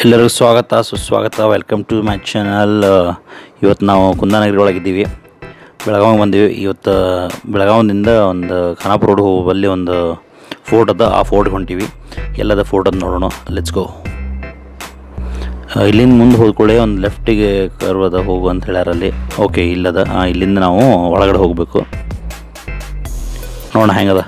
ಎಲ್ಲರಿಗೂ ಸ್ವಾಗತ ಸುಸ್ವಾಗತ ವೆಲ್ಕಮ್ ಟು ಮೈ ಚಾನಲ್ ಇವತ್ತು ನಾವು ಕುಂದಾನಗರಿ ಒಳಗಿದ್ದೀವಿ ಬೆಳಗಾವಿಗೆ ಬಂದೀವಿ ಇವತ್ತು ಬೆಳಗಾವಿಯಿಂದ ಒಂದು ಖಾನಾಪುರ ರೋಡ್ ಹೋಗುವಲ್ಲಿ ಒಂದು ಫೋರ್ಟ್ ಅದ ಆ ಫೋರ್ಟ್ಗೆ ಹೊಂಟೀವಿ ಎಲ್ಲದ ಫೋರ್ಟ್ ಅದ ನೋಡೋಣ ಲೆಟ್ಸ್ ಗೋ ಇಲ್ಲಿಂದ ಮುಂದೆ ಹೋದ್ಕೊಳ್ಳೆ ಒಂದು ಲೆಫ್ಟಿಗೆ ಕರ್ವ್ ಅದ ಹೋಗು ಅಂತ ಹೇಳ್ಯಾರ ಅಲ್ಲಿ ಓಕೆ ಇಲ್ಲದ ಆ, ಇಲ್ಲಿಂದ ನಾವು ಒಳಗಡೆ ಹೋಗಬೇಕು ನೋಡೋಣ ಹೆಂಗದ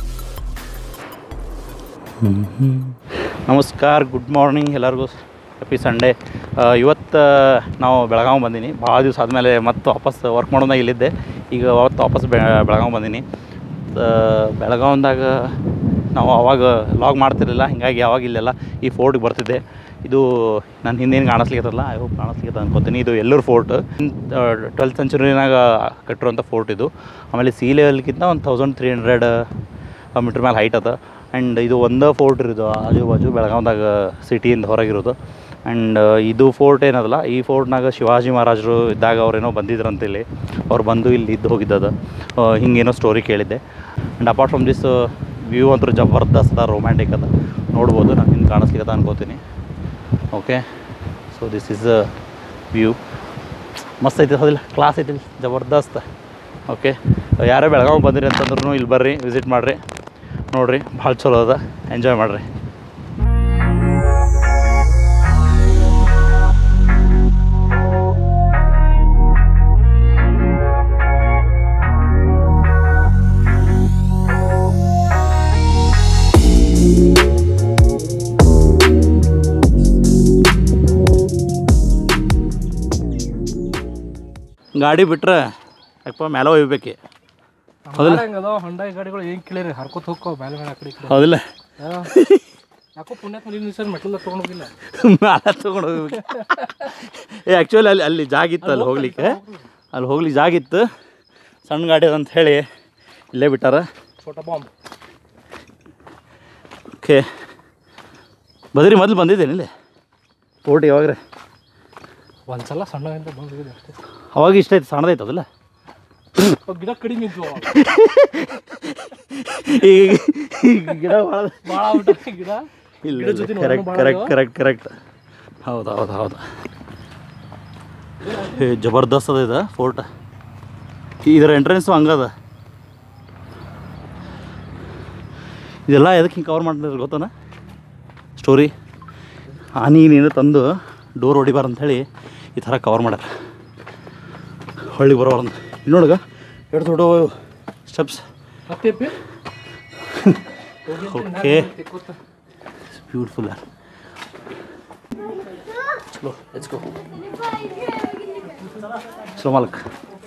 ನಮಸ್ಕಾರ ಗುಡ್ ಮಾರ್ನಿಂಗ್ ಎಲ್ಲರಿಗೂ ಹ್ಯಾಪಿ ಸಂಡೇ ಇವತ್ತು ನಾವು ಬೆಳಗಾವಿ ಬಂದೀನಿ ಭಾಳ ದಿವಸ ಆದಮೇಲೆ ಮತ್ತೆ ವಾಪಸ್ ವರ್ಕ್ ಮಾಡೋದಾಗ ಇಲ್ಲಿದ್ದೆ ಈಗ ಅವತ್ತು ವಾಪಸ್ ಬೆ ಬೆಳಗಾವಿ ಬಂದೀನಿ ಬೆಳಗಾವಿದಾಗ ನಾವು ಅವಾಗ ಲಾಗ್ ಮಾಡ್ತಿರಲಿಲ್ಲ ಹೀಗಾಗಿ ಯಾವಾಗ ಇಲ್ಲೆಲ್ಲ ಈ ಫೋರ್ಟ್ಗೆ ಬರ್ತಿದ್ದೆ ಇದು ನನ್ನ ಹಿಂದೇನು ಕಾಣಿಸ್ಲಿಕ್ಕತ್ತಲ್ಲ ಐ ಹೋಪ್ ಕಾಣಿಸ್ಲಿಕ್ಕತ್ತ ಅನ್ಕೋತೀನಿ ಇದು ಎಲ್ಲೂರು ಫೋರ್ಟ್ ಟ್ವೆಲ್ತ್ ಸೆಂಚುರಿನಾಗ ಕಟ್ಟಿರುವಂಥ ಫೋರ್ಟ್ ಇದು ಆಮೇಲೆ ಸಿ ಲೆವೆಲ್ಗಿಂತ ಒಂದು ತೌಸಂಡ್ ತ್ರೀ ಹಂಡ್ರೆಡ್ ಮೀಟ್ರ್ ಮೇಲೆ ಹೈಟ್ ಅದ ಆ್ಯಂಡ್ ಇದು ಒಂದೇ ಫೋರ್ಟ್ ಇರೋದು ಆಜು ಬಾಜು ಬೆಳಗಾವ್ದಾಗ ಸಿಟಿಯಿಂದ ಹೊರಗಿರೋದು ಆ್ಯಂಡ್ ಇದು ಫೋರ್ಟ್ ಏನದಲ್ಲ ಈ ಫೋರ್ಟ್ನಾಗ ಶಿವಾಜಿ ಮಹಾರಾಜರು ಇದ್ದಾಗ ಅವ್ರೇನೋ ಬಂದಿದ್ರಂತ ಇಲ್ಲಿ ಅವ್ರು ಬಂದು ಇಲ್ಲಿ ಇದ್ದು ಹೋಗಿದ್ದದ ಆ, ಹಿಂಗೇನೋ ಸ್ಟೋರಿ ಕೇಳಿದ್ದೆ and apart from this view ಅಂತೂ ಜಬರ್ದಸ್ತ್ ಅದ ರೊಮ್ಯಾಂಟಿಕ್ ಅದ ನೋಡ್ಬೋದು ನಾನು ಹಿಂಗೆ ಕಾಣಿಸ್ಲಿಕ್ಕದ ಅನ್ಕೋತೀನಿ okay so this is a view ಮಸ್ತ್ ಐತಿ ಹೌದಿಲ್ಲ ಕ್ಲಾಸ್ ಐತಿ ಇಲ್ಲಿ, ಜಬರ್ದಸ್ತ್ ಓಕೆ ಯಾರೇ ಬೆಳಗಾವಿ ಬಂದಿರಿ ಅಂತಂದ್ರೂ ಇಲ್ಲಿ ಬರ್ರಿ ವಿಸಿಟ್ ಮಾಡಿರಿ ನೋಡಿರಿ ಭಾಳ ಚಲೋ ಅದ ಎಂಜಾಯ್ ಮಾಡಿರಿ ಗಾಡಿ ಬಿಟ್ರೆ ಯಾಕಪ್ಪ ಮೇಲೆ ಒಯ್ಬೇಕೆ ಹೌದಿಲ್ಲ ಹಂಗದ ಹೊಂಡಾಯಿ ಗಾಡಿಗಳು ಏನ್ ಕೇಳಿರಿ ಹರ್ಕೋತ ಹೋಗ್ಕೋ ಮೇಲೆ ಮೇಲೆ ಆ ಕಡೆ ಈ ಕಡೆ ಹೌದಿಲ್ಲ ಯಾವ? ಯಾಕೋ ಪುಣ್ಯಕ್ ಮನೆ ನಿಲ್ಸರ್ ಮೆಟಲ್ ತೊಗೊಂಡೋಗಿಲ್ಲ ಮ್ಯಾಲೆ ತೊಗೊಂಡು ಹೋಗ್ಬೇಕು ಏ ಆ್ಯಕ್ಚುಲಿ ಅಲ್ಲಿ ಅಲ್ಲಿ ಜಾಗ ಇತ್ತು ಅಲ್ಲಿ ಹೋಗ್ಲಿಕ್ಕೆ ಅಲ್ಲಿ ಹೋಗ್ಲಿಕ್ಕೆ ಜಾಗ ಇತ್ತು ಸಣ್ಣ ಗಾಡಿ ಅದ ಅಂತ ಹೇಳಿ ಇಲ್ಲೇ ಬಿಟ್ಟಾರ ಛೋಟ ಬಾಂಬ್ ಓಕೆ ಬದ್ರಿ ಮೊದಲು ಬಂದಿದ್ದೇನೆ ಇಲ್ಲಿ ಓಟಿ ಯಾವಾಗ್ರೆ ಒಂದ್ಸಲ ಸಣ್ಣಗಿಂತ ಬಂದಿದೆ ಅಷ್ಟೇ ಅವಾಗ ಇಷ್ಟ ಐತೆ ಸಣ್ಣದೈತೆ ಅದಲ್ಲ ಅವ್ ಗಿಡ ಕಡಿಮೆ ಇದ್ವು ಅವಾಗ. ಈಗ ಈಗ ಗಿಡ ಭಾಳ ಭಾಳ ಆಗ್ಬಿಟ್ಟಾವ ಗಿಡ ಇಲ್ಲ ಗಿಡದ ಜೊತೆ ಕರೆಕ್ಟ್ ನೋಡೋಣ ಕರೆಕ್ಟ್ ಕರೆಕ್ಟ್ ಕರೆಕ್ಟ್ ಹೌದು ಹೌದು ಹೌದು ಏ ಜಬರ್ದಸ್ತ್ ಅದ ಇದು ಫೋರ್ಟ್ ಇದರ ಎಂಟ್ರೆನ್ಸು ಹಂಗದ ಇದೆಲ್ಲ ಎದಕ್ಕೆ ಹಿಂಗೆ ಕವರ್ ಮಾಡಿದ್ರೆ ಗೊತ್ತಾನ ಸ್ಟೋರಿ ಆನಿ ನೀನು ತಂದು ಡೋರ್ ಹೊಡಿಬಾರ ಅಂಥೇಳಿ ಈ ಥರ ಕವರ್ ಮಾಡ್ಯಾರ ಹಳ್ಳಿ ಬರೋರಂತ ಇಲ್ಲಿ ನೋಡುಗ ಎರಡು ದೊಡ್ಡ ಸ್ಟೆಪ್ಸ್ ಮತ್ತೆ ಪಿ ಓಕೆ ಬ್ಯೂಟಿಫುಲ್ ಯಾರ್ ಚಲೋ ಲೆಟ್ಸ್ ಗೋ ಚಲೋ ಮಾಲಕ್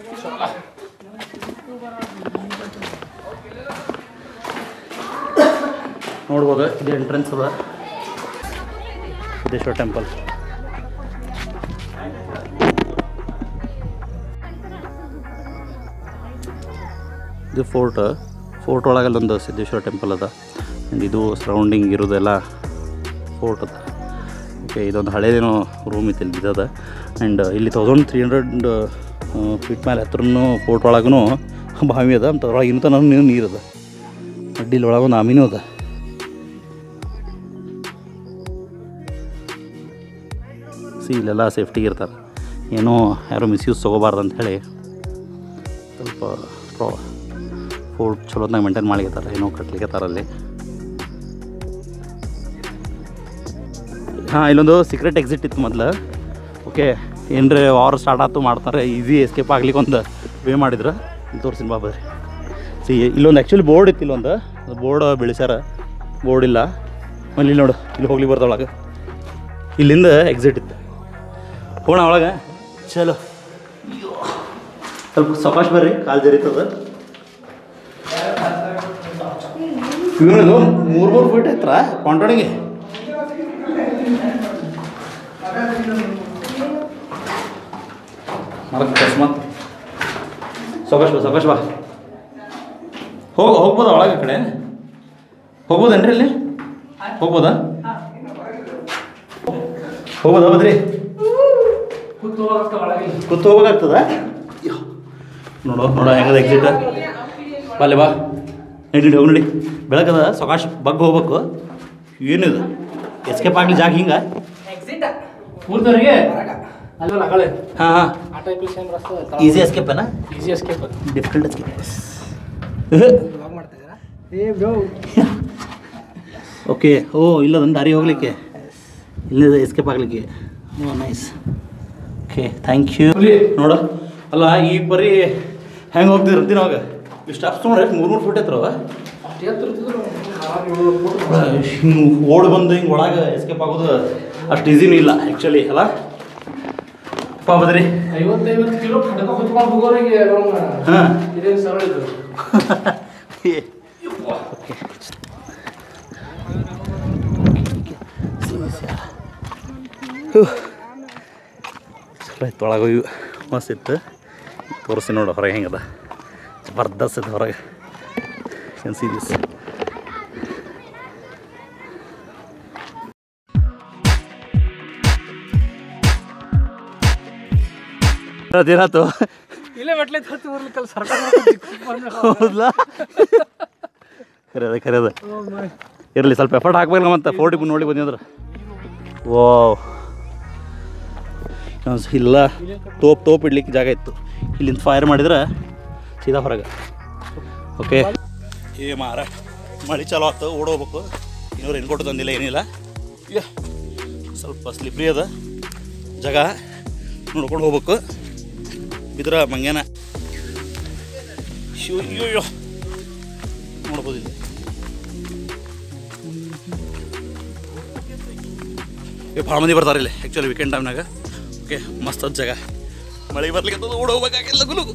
ನೋಡ್ಬೋದು ಇದು ಎಂಟ್ರೆನ್ಸ್ ಅದ ಸಿದ್ದೇಶ್ವರ ಟೆಂಪಲ್ ಇದು ಫೋರ್ಟ್ ಫೋರ್ಟ್ ಒಳಗೆ ಅಲ್ಲೊಂದು ಸಿದ್ದೇಶ್ವರ ಟೆಂಪಲ್ ಅದ ಆ್ಯಂಡ್ ಇದು ಸರೌಂಡಿಂಗ್ ಇರೋದೆಲ್ಲ ಫೋರ್ಟ್ ಅದ ಓಕೆ ಇದೊಂದು ಹಳೇದೇನೋ ರೂಮ್ ಇತ್ತು ಇಲ್ಲಿ ಇದ್ದದ ಆ್ಯಂಡ್ ಇಲ್ಲಿ ತೌಸಂಡ್ ತ್ರೀ ಹಂಡ್ರೆಡ್ ಫೀಟ್ ಮೇಲೆ ಹತ್ರನೂ ಫೋರ್ಟ್ ಒಳಗೂ ಬಾವಿ ಅದ ಮತ್ತು ಅದ್ರೊಳಗೆ ಇನ್ನೂ ತನಕ ನೀರು ನೀರು ಅದ ಅಡ್ಡಿ ಇಲ್ಲಿ ಒಳಗೆ ಒಂದು ಆಮಿನೂ ಅದ ಸಿ ಇಲ್ಲೆಲ್ಲ ಸೇಫ್ಟಿಗೆ ಇರ್ತಾರೆ ಏನೋ ಯಾರೋ ಮಿಸ್ಯೂಸ್ ತೊಗೋಬಾರ್ದು ಅಂತ ಹೇಳಿ ಸ್ವಲ್ಪ ಪ್ರೋ ಫೋರ್ಟ್ ಚಲೋತ್ನಾಗ ಮೇಂಟೈನ್ ಮಾಡ್ಲಿಕತ್ತಾರ ಏನೋ ಕಟ್ಲಿಕತ್ತಾರ ಅಲ್ಲಿ ಹಾಂ ಇಲ್ಲೊಂದು ಸೀಕ್ರೆಟ್ ಎಕ್ಸಿಟ್ ಇತ್ತು ಮೊದಲು ಓಕೆ ಏನರೇ ವಾರ್ ಸ್ಟಾರ್ಟ್ ಆಯ್ತು ಮಾಡ್ತಾರೆ ಈಸಿ ಎಸ್ಕೇಪ್ ಆಗ್ಲಿಕ್ಕೆ ಒಂದು ವೇ ಮಾಡಿದ್ರು ತೋರಿಸಿನ ಬಾಬರಿ ಸಿ ಇಲ್ಲೊಂದು ಆ್ಯಕ್ಚುಲಿ ಬೋರ್ಡ್ ಇತ್ತು ಇಲ್ಲೊಂದು ಬೋರ್ಡ್ ಬೆಳೆಸ್ಯಾರ ಬೋರ್ಡ್ ಇಲ್ಲ ಆಮೇಲೆ ಇಲ್ಲಿ ನೋಡು ಇಲ್ಲಿ ಹೋಗ್ಲಿಕ್ಕೆ ಬರ್ತಾವ ಒಳಗೆ ಇಲ್ಲಿಂದ ಎಕ್ಸಿಟ್ ಇತ್ತು ಹೋಣ ಒಳಗೆ ಚಲೋ ಅಯ್ಯೋ. ಸ್ವಲ್ಪ ಸಕಾಶ್ ಬರ್ರಿ ಕಾಲು ಜರಿತದ ಇವನಿದು ಮೂರು ಮೂರು ಫೀಟ್ ಐತ್ರ ಕಾಂಟೋಣಿಗೆ ಮಾಡಕ್ಕೆ ಅಕಸ್ಮಾತ್ ಸೌಕಾಶ್ ಬಾ ಸೌಕಾಶ್ ಬಾ ಹೋಗ ಹೋಗ್ಬೋದಾ ಒಳಗೆ ಆ ಕಡೆ ಹೋಗ್ಬೋದೇನ್ರಿ ಇಲ್ಲಿ ಹೋಗ್ಬೋದಾ ಹೋಗ್ಬೋದಾ ಬದ್ರಿ ಕೂತು ಹೋಗಕ್ಕ ಒಳಗೆ ಕೂತು ಹೋಗ್ಬೇಕಾಗ್ತದ ನೋಡೋ ನೋಡೋ ಹೆಂಗದ ಎಕ್ಸಿಟ್ ಬಾಲೆ ಬಾ ನಡಿ ಹೋಗಿ ನಡಿ ಬೆಳಕದ ಸೊಕಾಶ್ ಬಗ್ ಹೋಗ್ಬೇಕು ಏನಿದು ಎಸ್ಕೇಪ್ ಆಗಲಿ ಜಾಗ ಹಿಂಗೆ ಊರ್ದವ್ರಿಗೆ ಅಲ್ಲ ಅಗಳೇ ಹಾಂ ಹಾಂ ಆ ಟೈಪ್ ಸೇಮ್ ರಸ್ತೆ ಈಸಿ ಎಸ್ಕೇಪೇನಾ ಈಸಿ ಎಸ್ಕೇಪ್ ಡಿಫಿಕಲ್ಟ್ ಎಸ್ಕೇಪ್ ಇವಾಗ ಮಾಡ್ತಾ ಇದ್ದೀರಾ ಏ ಬ್ರೋ ಓಕೆ ಓ ಇಲ್ಲದೊಂದು ದಾರಿ ಹೋಗ್ಲಿಕ್ಕೆ ಇಲ್ಲಿಂದ ಎಸ್ಕೇಪ್ ಆಗಲಿಕ್ಕೆ oh nice okay thank you ಹುಲಿ. ನೋಡು ಅಲ್ಲ ಈ ಪರಿ ಹೆಂಗೆ ಹೋಗ್ತಿರ್ತೀನಿ ಅವಾಗ ಈ ಸ್ಟೆಪ್ಸ್ ನೋಡ್ರಿ ಮೂರು ಮೂರು ಫುಟ್ ಐತ್ರವ ಅಷ್ಟು ಎತ್ತರ ಇರ್ತಿದ್ರು ಆರು ಏಳು ಫುಟ್. ಹಿಂಗೆ ಓಡ್ ಬಂದು ಹಿಂಗೆ ಒಳಗೆ ಎಸ್ಕೇಪ್ ಆಗೋದು ಅಷ್ಟು ಈಸಿನೂ ಇಲ್ಲ ಆ್ಯಕ್ಚುಲಿ ಅಲ್ಲ ಪಾ ಬದ್ರಿ ಐವತ್ತೈವತ್ತು ಕಿಲೋ ಖಡ್ಗ ಹೊತ್ಕೊಂಡು ಹೋಗೋರಿಗೆ ಅವ್ನ ಹಾಂ ಇದೇನು ಸರಳ ಇದು ಚಲೋ ಇತ್ತು ಒಳಗೆ ಇವು ಮಸ್ತ್ ಇತ್ತು ತೋರಿಸಿ ನೋಡು ಹೊರಗೆ ಹೆಂಗದ ಜಬರ್ದಸ್ತ್ ಇತ್ತು ಹೊರಗೆ ಏನು ಸಿ ದಿಸ್ ಅದೇನಾಯ್ತು ಇಲ್ಲೇ ಮೆಟ್ಲೆ ಹತ್ತಿ ಬರ್ಲಿಕ್ಕಲ್ಲ ಸರ್ಕಾರ ಹೌದಾ ಖರೆ ಅದ ಖರೆ ಅದ ಇರಲಿ ಸ್ವಲ್ಪ ಎಫರ್ಟ್ ಹಾಕ್ಬೇಕಲ್ಲ ಮತ್ತೆ ಫೋರ್ಟಿಗೆ ನೋಡಿ ಬಂದಿದ್ರೆ ಓ ಇಲ್ಲ ತೋಪ್ ತೋಪ್ ಇಡ್ಲಿಕ್ಕೆ ಜಾಗ ಇತ್ತು ಇಲ್ಲಿಂದ ಫೈರ್ ಮಾಡಿದ್ರೆ ಸೀದಾ ಹೊರಗೆ ಓಕೆ ಏ ಮಾರ ಮಳೆ ಚಾಲೋ ಆಯ್ತು ಓಡೋಗ್ಬೇಕು ಇನ್ನೂರು ರೇನ್ಕೋಟ್ ತಂದಿಲ್ಲ ಏನಿಲ್ಲ ಈಗ ಸ್ವಲ್ಪ ಸ್ಲಿಪ್ರಿ ಅದ ಜಾಗ ನೋಡ್ಕೊಂಡು ಹೋಗ್ಬೇಕು ಬಿದ್ರ ಮಂಗ್ಯಾನ ಶಿವ ಅಯ್ಯೋ ನೋಡ್ಬೋದು ಇಲ್ಲಿ ಏ ಭಾಳ ಮಂದಿ ಬರ್ತಾರೆ ಇಲ್ಲಿ ಆ್ಯಕ್ಚುಲಿ ವೀಕೆಂಡ್ ಟೈಮ್ನಾಗ ಓಕೆ ಮಸ್ತ್ ಅದ ಜಾಗ ಮಳೆ ಬರ್ಲಿಕ್ಕೆ ಅಂತಂದು ಓಡ್ ಹೋಗ್ಬೇಕಾಗಿಲ್ಲ ಗುಲು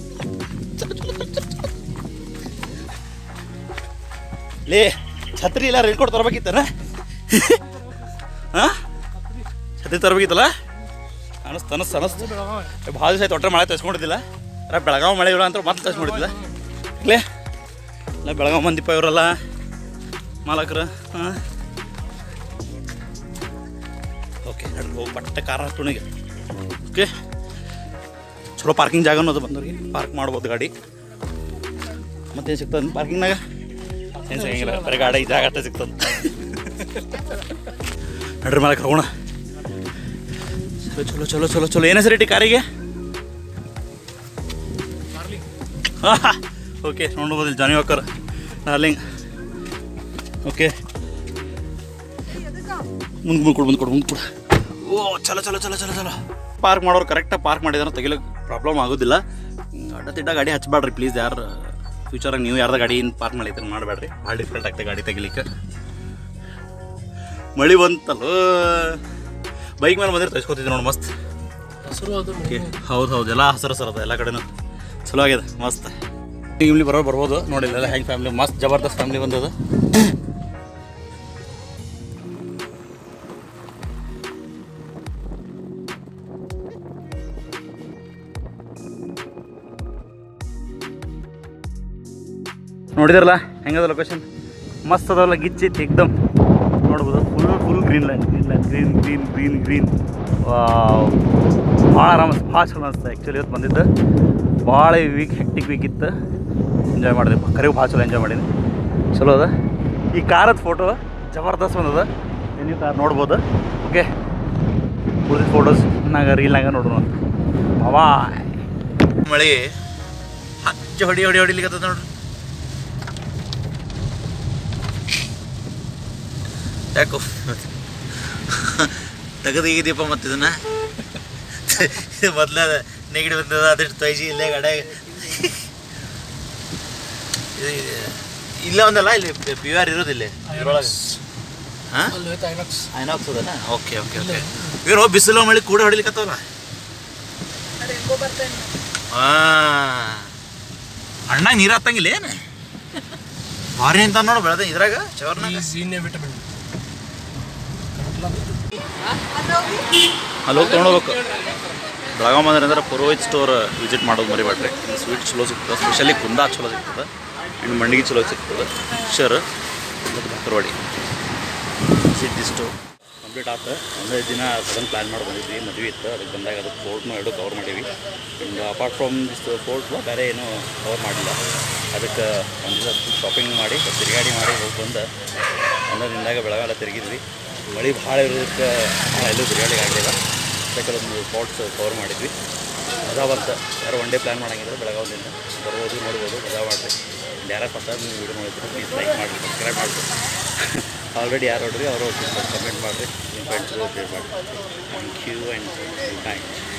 ಲೇ ಛತ್ರಿ ಇಲ್ಲ ರೇನ್ಕೋಟ್ ತರಬೇಕಿತ್ತನ ಹಾಂ ಛತ್ರಿ ತರಬೇಕಿತ್ತಲ್ಲ ಅನಸ್ತು ಅನಸ್ತು ಅನಸ್ತು ಭಾಳ ದಿವಸ ಆಯ್ತು ಒಟ್ಟರೆ ಮಳೆ ತರಿಸ್ಕೊಂಡಿದ್ದಿಲ್ಲ ಅರ ಬೆಳಗಾವಿ ಮಳೆ ಇರೋ ಅಂತ ಮತ್ತೆ ತರಿಸ್ಕೊಂಡಿದ್ದಿಲ್ಲ ಇಲ್ಲೇ ಇಲ್ಲ ಬೆಳಗಾವಿ ಮಂದಿಪ್ಪ ಇವರಲ್ಲ ಮಾಲಕರು ಹಾಂ ಓಕೆ ನಡ್ರಿ ಹೋಗಿ ಬಟ್ಟೆ ಕಾರ ತುಣಿಗೆ ಓಕೆ ಚಲೋ ಪಾರ್ಕಿಂಗ್ ಜಾಗ ಅನ್ನೋದು ಬಂದವ್ರಿಗೆ ಪಾರ್ಕ್ ಮಾಡ್ಬೋದು ಗಾಡಿ ಮತ್ತೇನು ಸಿಗ್ತದೆ ಪಾರ್ಕಿಂಗ್ನಾಗ ಏನು ಸಿಗಂಗಿಲ್ಲ ಬರೀ ಗಾಡಿ ಜಾಗ ಅಷ್ಟೇ ಸಿಗ್ತದೆ ನಡ್ರಿ ಮಾಲಕ್ ಹೋಗೋಣ ಚಲೋ ಚಲೋ ಚಲೋ ಚಲೋ ಚಲೋ ಏನು ಹೆಸರು ಇಟ್ಟಿ ಕಾರಿಗೆ ಓಕೆ ನೋಡ್ಬೋದು ಇಲ್ಲಿ ಜಾನಿ ವಾಕರ್ ಡಾರ್ಲಿಂಗ್ ಓಕೆ ಮುಂದೆ ಮುಂದೆ ಕೊಡು ಮುಂದೆ ಕೊಡು ಮುಂದೆ ಕೊಡು ಓ ಚಲೋ ಚಲೋ ಚಲೋ ಚಲೋ ಚಲೋ ಪಾರ್ಕ್ ಮಾಡೋರು ಕರೆಕ್ಟಾಗಿ ಪಾರ್ಕ್ ಮಾಡಿದಾರೆ ತೆಗಿಲಿಕ್ಕೆ ಪ್ರಾಬ್ಲಮ್ ಆಗೋದಿಲ್ಲ ಅಡ್ಡ ತಿಡ್ಡ ಗಾಡಿ ಹಚ್ಚಬೇಡ್ರಿ ಪ್ಲೀಸ್ ಯಾರು ಫ್ಯೂಚರಾಗಿ ನೀವು ಯಾರ್ದ ಗಾಡಿ ಪಾರ್ಕ್ ಮಾಡಿದ್ರೆ ಮಾಡಬೇಡ್ರಿ ಭಾಳ ಡಿಫ್ರೆಂಟ್ ಆಗ್ತದೆ ಗಾಡಿ ತೆಗಿಲಿಕ್ಕೆ ಮಳೆ ಬಂತಲ್ಲ ಬೈಕ್ ಮೇಲೆ ಬಂದಿರ ತರಿಸ್ಕೊತಿದ್ದೆ ನೋಡಿ ಮಸ್ತ್ ಹಸಿರು ಅದು ಓಕೆ ಹೌದು ಹೌದು ಎಲ್ಲ ಹಸಿರು ಹಸಿರು ಅದ ಎಲ್ಲ ಕಡೆನೂ ಚಲೋ ಆಗಿದೆ ಮಸ್ತ್ ಇಲ್ಲಿ ಬರೋ ಬರ್ಬೋದು ನೋಡಿಲ್ಲ ಎಲ್ಲ ಹೆಂಗೆ ಫ್ಯಾಮಿಲಿ ಮಸ್ತ್ ಜಬರ್ದಸ್ತ್ ಫ್ಯಾಮಿಲಿ ಬಂದದ ನೋಡಿದ್ರಲ್ಲ ಹೆಂಗದ ಲೊಕೇಶನ್ ಮಸ್ತ್ ಅದಲ್ಲ ಗಿಚ್ಚೈತಿ ಎಕ್ದಮ್ ನೋಡ್ಬೋದು full full green line green line green green green green ಭಾಳ ಆರಾಮ ಭಾಳ ಚಲೋ ಅನಿಸ್ತು ಆ್ಯಕ್ಚುಲಿ ಇವತ್ತು ಬಂದಿದ್ದು ಭಾಳ ವೀಕ್ ಹೆಕ್ಟಿಕ್ ವೀಕ್ ಇತ್ತು ಎಂಜಾಯ್ ಮಾಡಿದೆ ಕರೆಗೂ ಭಾಳ ಚಲೋ ಎಂಜಾಯ್ ಮಾಡೀನಿ ಚಲೋ ಅದ ಈ ಕಾರದ ಫೋಟೋ ಜಬರ್ದಸ್ತ್ ಬಂದದ ನೀವು ಕಾರ್ ನೋಡ್ಬೋದು ಓಕೆ ಉಳಿದ ಫೋಟೋಸ್ನಾಗ ರೀಲ್ನಾಗ ನೋಡೋಣ ಮಾವಾ ಮಳೆ ಹಚ್ಚ ಹೊಡಿ ಹೊಡಿ ಹೊಡಿಲಿಕ್ಕೆ ನೋಡ್ರಿ ಯಾಕೋ ತೆಗೆದೀಗಿದೀಪ ಮತ್ತು ಇದನ್ನ ಮೊದಲ ನೆಗಡಿ ಬಂದದ ಅದಷ್ಟು ತೈಜಿ ಇಲ್ಲೇ ಗಡೆ ಇಲ್ಲ ಒಂದಲ್ಲ ಇಲ್ಲಿ ಪಿ ಆರ್ ಇರೋದಿಲ್ಲ ಇದ್ರೊಳಗೆ ಹಾಂ ಅಲ್ಲಿ ಹೋಯ್ತು ಐನಾಕ್ಸ್ ಐನಾಕ್ಸ್ ಅದನ ಓಕೆ ಓಕೆ ಓಕೆ ಇವ್ರು ಬಿಸಿಲು ಮಳೆ ಕೂಡ ಹೊಡಿಲಿಕ್ಕತ್ತವಲ್ಲ ಹಾಂ ಅಣ್ಣ ನೀರು ಹತ್ತಂಗಿಲ್ಲ ಏನು ಭಾರಿ ಅಂತ ನೋಡು ಬೆಳೆದ ಇದ್ರಾಗ ಚವರ್ನಾಗ ಈಸ್ ಇನ್ಎವಿಟಬಲ್ ಅಲ್ಲಿ ಹೋಗಿ ತೊಗೊಂಡೋಗ್ಬೇಕು ಬೆಳಗಾವ್ ಬಂದ್ರೆ ಅಂದ್ರೆ ಪುರೋಹಿತ್ ಸ್ಟೋರ್ ವಿಸಿಟ್ ಮಾಡೋದು ಮರಿಬೇಡ್ರಿ ಸ್ವೀಟ್ ಚಲೋ ಸಿಗ್ತದೆ ಸ್ಪೆಷಲಿ ಕುಂದಾ ಚಲೋ ಸಿಗ್ತದೆ ಆ್ಯಂಡ್ ಮಂಡಿಗೆ ಚಲೋ ಸಿಗ್ತದೆ ಶರ್ ಮತ್ತು ಬಾಕರವಾಡಿ ಸಿದ್ದಿ ಸ್ಟೋರ್ ಕಂಪ್ಲೀಟ್ ಆಯ್ತು ಒಂದೇ ದಿನ ಸಡನ್ ಪ್ಲ್ಯಾನ್ ಮಾಡಿ ಬಂದಿದ್ವಿ ಮದುವೆ ಇತ್ತು ಅದಕ್ಕೆ ಬಂದಾಗ ಅದು ಫೋರ್ಟ್ನು ಎರಡು ಕವರ್ ಮಾಡೀವಿ and apart from this fort ಬೇರೆ ಏನೂ ಕವರ್ ಮಾಡಿಲ್ಲ ಅದಕ್ಕೆ ಒಂದು ದಿವಸ ಶಾಪಿಂಗ್ ಮಾಡಿ ಸ್ವಲ್ಪ ತಿರುಗಾಡಿ ಮಾಡಿ ಹೋಗಿ ಬಂದು ಒಂದೇ ದಿನದಾಗ ಬೆಳಗಾಲ ತಿರುಗಿದ್ವಿ ಮಳೆ ಭಾಳ ಇರೋದಕ್ಕೆ ಭಾಳ ಎಲ್ಲೂ ತಿರುಗಾಡಿಗೆ ಆಗಲಿಲ್ಲ ಕೆಲವೊಂದು ಸ್ಪಾಟ್ಸ್ ಕವರ್ ಮಾಡಿದ್ವಿ ಅದಾವಂತ ಯಾರು ಒನ್ ಡೇ ಪ್ಲ್ಯಾನ್ ಮಾಡಂಗಿದ್ರೆ ಬೆಳಗಾವಿಯಿಂದ ಬರ್ಬೋದು ನೋಡ್ಬೋದು ಮಜಾ ಮಾಡಿರಿ ಯಾರು ಹೊಸ ನೀವು ವೀಡಿಯೋ ನೋಡಿದ್ರೆ ಪ್ಲೀಸ್ ಲೈಕ್ ಮಾಡಿರಿ ಸಬ್ಸ್ಕ್ರೈಬ್ ಮಾಡಿರಿ ಆಲ್ರೆಡಿ ಯಾರು ನೋಡ್ರಿ ಅವರು ಕಮೆಂಟ್ ಮಾಡಿರಿ ನಿಮ್ಮ ಫ್ರೆಂಡ್ಸ್ಗೂ ಶೇರ್ ಮಾಡಿರಿ ಥ್ಯಾಂಕ್ ಯು ಆ್ಯಂಡ್ ಥ್ಯಾಂಕ್ಸ್